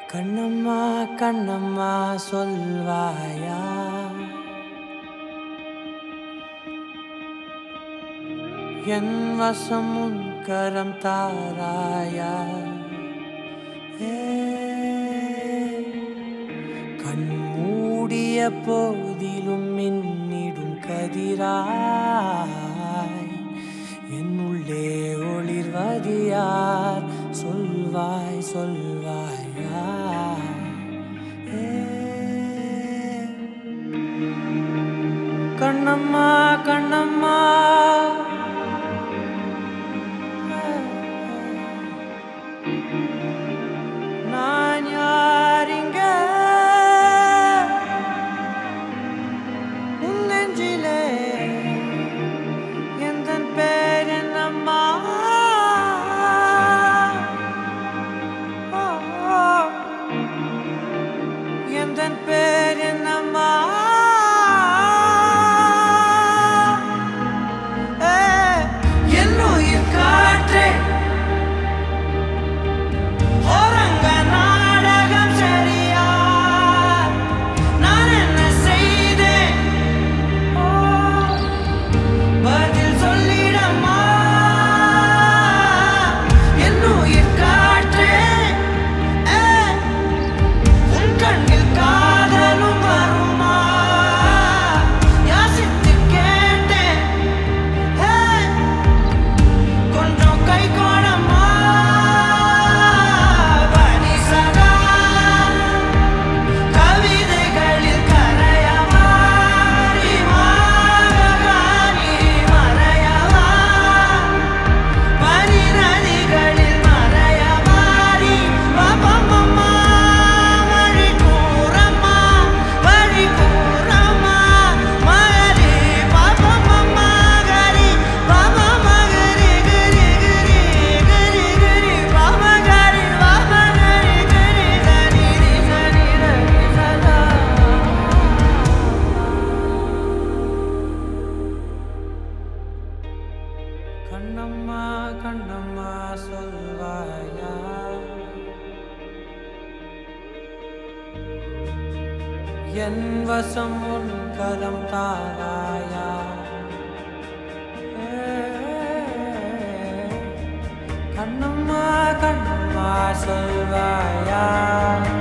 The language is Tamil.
கண்ணம்மா கண்ணம்மா சொல்வாயா என் வசம் உன் கரம் தாராயா ஏ, கண் மூடிய போதிலும் மின்னிடும் கதிராய் என் உள்ளே ஒளிர்வது யார் சொல்வாய் சொல்வாயா ஏ, கண்ணம்மா கண்ணம்மா நான் யாரிங்க உன் நெஞ்சிலே எந்தன் பேர் என்னம்மா ஓ, ஓ. எந்தன் பேர் என்னம்மா ஏ, என் உயிர் காற்றே ஓரங்க நாடகம் சரியா நான் என்ன செய்தேன் ஓ, பதில் சொல்லிடம்மா என் உயிர் காற்றே ஏ, உன் கண்ணில் காதலும் வருமா யாசித்து கேட்டேன் ஏ, கொஞ்சம் கை கோணம்மா பனி சதா கவிதைகளில் கரையவா மாககானி மறையவா பனி நதிகளில் மறையவாரி பாபம்மா வழி கூறம்மா வழி கூறம்மா மகரி பாபம்மா கரி பாபா மகரி கரி கரி கரி கரி பாபா கரி பாபா கரி கரி கரி ரி சரி ரி சதா கண்ணம்மா கண்ணம்மா சொல்வாயா என் வசம் உன் கரம் தாராயா ஏ, கண்ணம்மா கண்ணம்மா சொல்வாயா